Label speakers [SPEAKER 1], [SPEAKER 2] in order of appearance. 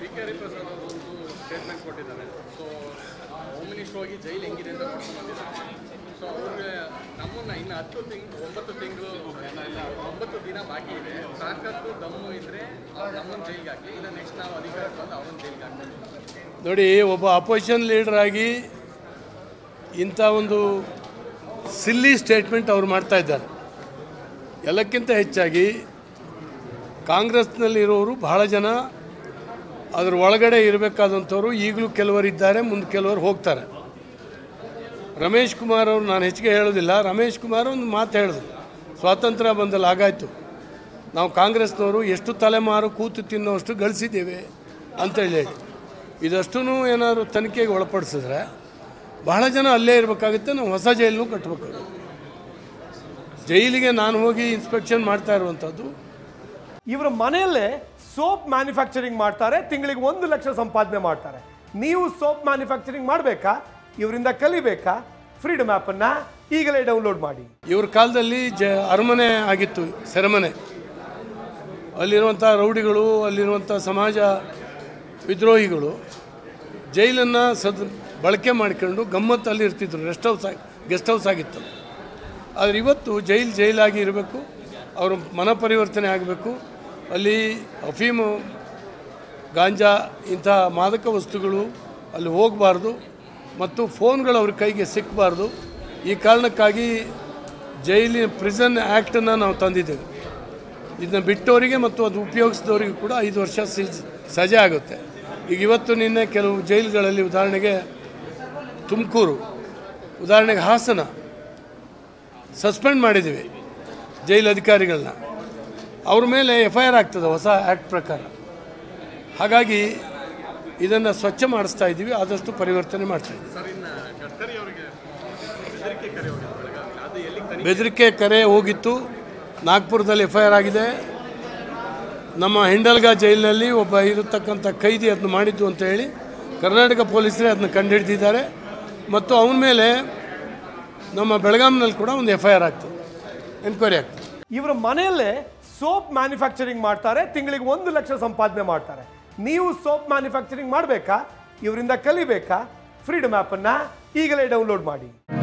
[SPEAKER 1] P K Hariprasad ಅವರು ಒಂದು statement ಕೊಟ್ಟಿದ್ದಾರೆ ಸೊ ಹೋಮ್ ಮಿನಿಸ್ಟರ್ ಹೋಗಿ ಜೈಲು ಹೆಂಗಿದೆ ಅಂತ ನೋಡ್ಕೊಂಡು ಬಂದಿದ್ದಾರೆ ಸೊ ಅವ್ರಿಗೆ ನಮ್ಮನ್ನ ಇನ್ನು ಹತ್ತು ತಿಂಗಳು ಒಂಬತ್ತು ತಿಂಗಳು ಒಂಬತ್ತು ದಿನ ಬಾಕಿ ಇದೆ ತಾಕತ್ತು ದಮ್ಮು ಇದ್ರೆ ಅವ್ರು ನಮ್ಮನ್ನ ಜೈಲಿಗೆ ಹಾಕಲಿ ಇಲ್ಲ ನೆಕ್ಸ್ಟ್ ನಾವು ಅಧಿಕಾರಕ್ಕೆ ಬಂದು ಅವ್ರನ್ನ ಜೈಲಿಗೆ ಹಾಕ್ತೀವಿ
[SPEAKER 2] ನೋಡಿ ಒಬ್ಬ ಅಪೋಸಿಷನ್ ಲೀಡರ್ ಆಗಿ ಇಂಥ ಒಂದು ಸಿಲ್ಲಿ ಸ್ಟೇಟ್ಮೆಂಟ್ ಅವ್ರು ಮಾಡ್ತಾ ಇದ್ದಾರೆ ಎಲ್ಲಕ್ಕಿಂತ ಹೆಚ್ಚಾಗಿ ಕಾಂಗ್ರೆಸ್ನಲ್ಲಿರೋರು ಬಹಳ ಜನ ಅದ್ರ ಒಳಗಡೆ ಇರಬೇಕಾದಂಥವ್ರು ಈಗಲೂ ಕೆಲವರು ಇದ್ದಾರೆ ಮುಂದೆ ಕೆಲವರು ಹೋಗ್ತಾರೆ ರಮೇಶ್ ಕುಮಾರ್ ಅವರು ನಾನು ಹೆಚ್ಚಿಗೆ ಹೇಳೋದಿಲ್ಲ ರಮೇಶ್ ಕುಮಾರ್ ಒಂದು ಮಾತು ಹೇಳಿದ್ರು ಸ್ವಾತಂತ್ರ್ಯ ಬಂದಲ್ಲಿ ಆಗಾಯಿತು ನಾವು ಕಾಂಗ್ರೆಸ್ನವರು ಎಷ್ಟು ತಲೆಮಾರು ಕೂತು ತಿನ್ನೋಷ್ಟು ಗಳಿಸಿದ್ದೇವೆ ಅಂತೇಳಿ ಹೇಳಿ ಇದಷ್ಟೂ ಏನಾದರೂ ತನಿಖೆಗೆ ಒಳಪಡಿಸಿದ್ರೆ ಬಹಳ ಜನ ಅಲ್ಲೇ ಇರಬೇಕಾಗುತ್ತೆ ನಾವು ಹೊಸ ಜೈಲನ್ನು ಕಟ್ಟಬೇಕಾಗುತ್ತೆ ಜೈಲಿಗೆ ನಾನು ಹೋಗಿ ಇನ್ಸ್ಪೆಕ್ಷನ್ ಮಾಡ್ತಾ ಇರುವಂಥದ್ದು
[SPEAKER 3] ಇವರ ಮನೆಯಲ್ಲೇ ಸೋಪ್ ಮ್ಯಾನುಫ್ಯಾಕ್ಚರಿಂಗ್ ಮಾಡ್ತಾರೆ ತಿಂಗಳಿಗೆ ಒಂದು ಲಕ್ಷ ಸಂಪಾದನೆ ಮಾಡ್ತಾರೆ ನೀವು ಸೋಪ್ ಮ್ಯಾನುಫ್ಯಾಕ್ಚರಿಂಗ್ ಮಾಡಬೇಕಾ ಇವರಿಂದ ಕಲಿಬೇಕಾ ಫ್ರೀಡಮ್ ಆ್ಯಪನ್ನು ಈಗಲೇ ಡೌನ್ಲೋಡ್ ಮಾಡಿ
[SPEAKER 2] ಇವ್ರ ಕಾಲದಲ್ಲಿ ಜ ಅರಮನೆ ಆಗಿತ್ತು ಸೆರೆಮನೆ ಅಲ್ಲಿರುವಂಥ ರೌಡಿಗಳು ಅಲ್ಲಿರುವಂಥ ಸಮಾಜ ವಿದ್ರೋಹಿಗಳು ಜೈಲನ್ನು ಸದ್ ಬಳಕೆ ಮಾಡಿಕೊಂಡು ಗಮ್ಮತ್ತು ಅಲ್ಲಿ ಇರ್ತಿದ್ರು ರೆಸ್ಟ್ ಹೌಸ್ ಆಗಿ ಗೆಸ್ಟ್ ಹೌಸ್ ಆಗಿತ್ತು ಆದರೆ ಇವತ್ತು ಜೈಲ್ ಜೈಲಾಗಿ ಇರಬೇಕು ಅವರು ಮನ ಪರಿವರ್ತನೆ ಆಗಬೇಕು ಅಲ್ಲಿ ಅಫೀಮು ಗಾಂಜಾ ಇಂಥ ಮಾದಕ ವಸ್ತುಗಳು ಅಲ್ಲಿ ಹೋಗಬಾರ್ದು ಮತ್ತು ಫೋನ್ಗಳು ಅವ್ರ ಕೈಗೆ ಸಿಕ್ಕಬಾರ್ದು ಈ ಕಾರಣಕ್ಕಾಗಿ ಜೈಲಿನ ಪ್ರಿಸನ್ ಆ್ಯಕ್ಟನ್ನು ನಾವು ತಂದಿದ್ದೇವೆ ಇದನ್ನ ಬಿಟ್ಟವರಿಗೆ ಮತ್ತು ಅದು ಉಪಯೋಗಿಸಿದವರಿಗೂ ಕೂಡ ಐದು ವರ್ಷ ಸಿಜ್ ಸಜೆ ಆಗುತ್ತೆ ಈಗ ಇವತ್ತು ನಿನ್ನೆ ಕೆಲವು ಜೈಲುಗಳಲ್ಲಿ ಉದಾಹರಣೆಗೆ ತುಮಕೂರು ಉದಾಹರಣೆಗೆ ಹಾಸನ ಸಸ್ಪೆಂಡ್ ಮಾಡಿದ್ದೀವಿ ಜೈಲು ಅಧಿಕಾರಿಗಳನ್ನ ಅವ್ರ ಮೇಲೆ ಎಫ್ ಐ ಆರ್ ಆಗ್ತದೆ ಹೊಸ ಆ್ಯಕ್ಟ್ ಪ್ರಕಾರ ಹಾಗಾಗಿ ಇದನ್ನು ಸ್ವಚ್ಛ ಮಾಡಿಸ್ತಾ ಇದ್ದೀವಿ ಆದಷ್ಟು ಪರಿವರ್ತನೆ ಮಾಡ್ತಾ ಇದ್ದೀವಿ
[SPEAKER 1] ಸರ್ ಇನ್ನು ಗಡ್ಕರಿ ಅವರಿಗೆ ಬೆದರಿಕೆ ಕರೆ ಹೋಗಿದೆ ಬೆಳಗಾವಿ ಅದು ಎಲ್ಲಿಗೆ ತನಿಖೆ
[SPEAKER 2] ಬೆದರಿಕೆ ಕರೆ ಹೋಗಿತ್ತು ನಾಗ್ಪುರದಲ್ಲಿ ಎಫ್ ಐ ಆರ್ ಆಗಿದೆ ನಮ್ಮ ಹಿಂಡಲ್ಗಾ ಜೈಲಿನಲ್ಲಿ ಒಬ್ಬ ಇರತಕ್ಕಂಥ ಖೈದಿ ಅದನ್ನು ಮಾಡಿದ್ದು ಅಂತ ಹೇಳಿ ಕರ್ನಾಟಕ ಪೊಲೀಸರೇ ಅದನ್ನ ಕಂಡುಹಿಡಿದಿದ್ದಾರೆ ಮತ್ತು ಅವನ ಮೇಲೆ ನಮ್ಮ ಬೆಳಗಾಂನಲ್ಲಿ ಕೂಡ ಒಂದು ಎಫ್ ಐ ಆರ್ ಆಗ್ತದೆ ಎನ್ಕ್ವೈರಿ ಆಗ್ತದೆ
[SPEAKER 3] ಇವರ ಮನೆಯಲ್ಲೇ ಸೋಪ್ ಮ್ಯಾನುಫ್ಯಾಕ್ಚರಿಂಗ್ ಮಾಡ್ತಾರೆ ತಿಂಗಳಿಗೆ ಒಂದು ಲಕ್ಷ ಸಂಪಾದನೆ ಮಾಡ್ತಾರೆ ನೀವು ಸೋಪ್ ಮ್ಯಾನುಫ್ಯಾಕ್ಚರಿಂಗ್ ಮಾಡಬೇಕಾ ಇವರಿಂದ ಕಲಿಬೇಕಾ ಫ್ರೀಡಮ್ ಆ್ಯಪನ್ನು ಈಗಲೇ ಡೌನ್ಲೋಡ್ ಮಾಡಿ